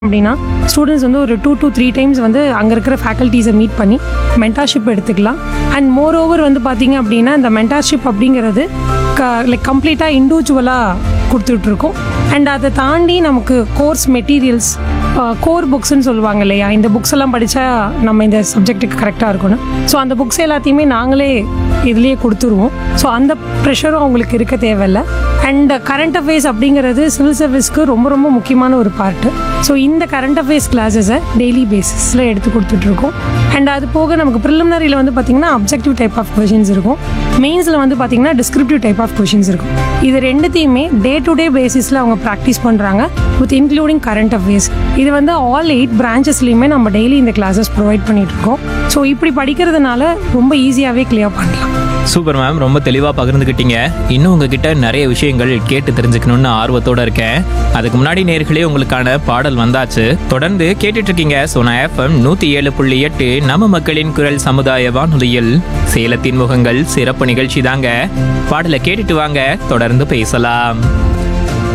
அப்படின்னா ஸ்டூடெண்ட்ஸ் வந்து ஒரு டூ to த்ரீ டைம்ஸ் வந்து அங்கே இருக்கிற ஃபேக்கல்ட்டிஸை மீட் பண்ணி மென்டார்ஷிப் எடுத்துக்கலாம் அண்ட் மோர் ஓவர் வந்து பார்த்தீங்க அப்படின்னா இந்த மென்டார்ஷிப் அப்படிங்கிறது க லைக் கம்ப்ளீட்டாக இண்டிவிஜுவலாக கொடுத்துட்ருக்கோம் அண்ட் அதை தாண்டி நமக்கு கோர்ஸ் மெட்டீரியல்ஸ் கோர் புக்ஸ்ன்னு சொல்லுவாங்க இல்லையா இந்த புக்ஸ் எல்லாம் படித்தா நம்ம இந்த சப்ஜெக்ட்டுக்கு கரெக்டாக இருக்கணும் ஸோ அந்த புக்ஸ் எல்லாத்தையுமே நாங்களே இதுலேயே கொடுத்துருவோம் ஸோ அந்த ப்ரெஷரும் அவங்களுக்கு இருக்க தேவையில்ல அண்ட் கரண்ட் அஃபேர்ஸ் அப்படிங்கிறது சிவில் சர்வீஸ்க்கு ரொம்ப ரொம்ப முக்கியமான ஒரு பார்ட்டு ஸோ இந்த கரண்ட் அஃபேர்ஸ் கிளாஸஸை டெய்லி பேசிஸில் எடுத்து கொடுத்துட்ருக்கோம் அண்ட் அது போக நமக்கு ப்ரிலிமினரியில் வந்து பார்த்திங்கன்னா அப்ஜெக்டிவ் டைப் ஆஃப் கொஷின்ஸ் இருக்கும் மெயின்ஸில் வந்து பார்த்திங்கன்னா டிஸ்கிரிப்டிவ் டைப் ஆஃப் கொஷின்ஸ் இருக்கும் இது ரெண்டுத்தையுமே டே டு டே பேசிஸில் அவங்க ப்ராக்டிஸ் பண்ணுறாங்க வித் இன்க்ளூடிங் கரண்ட் அஃபேர்ஸ் இது வந்து ஆல் எயிட் பிரான்ச்சஸ்லையுமே நம்ம டெய்லி இந்த கிளாஸஸ் ப்ரொவைட் பண்ணிட்டு இருக்கோம் ஸோ இப்படி படிக்கிறதுனால ரொம்ப ஈஸியாகவே கிளியர் பண்ணலாம் சூப்பர் மேம் ரொம்ப தெளிவாக பகிர்ந்துக்கிட்டீங்க இன்னும் உங்ககிட்ட நிறைய விஷயங்கள் கேட்டு தெரிஞ்சுக்கணும்னு ஆர்வத்தோட இருக்கேன் அதுக்கு முன்னாடி நேர்களே உங்களுக்கான பாடல் வந்தாச்சு தொடர்ந்து கேட்டுட்டு இருக்கீங்க சோனா எஃப்எம் நூற்றி ஏழு புள்ளி எட்டு நம்ம மக்களின் குரல் சமுதாய வானொலியில் சேலத்தின் முகங்கள் சிறப்பு நிகழ்ச்சி தாங்க பாடலை கேட்டுட்டு வாங்க தொடர்ந்து பேசலாம்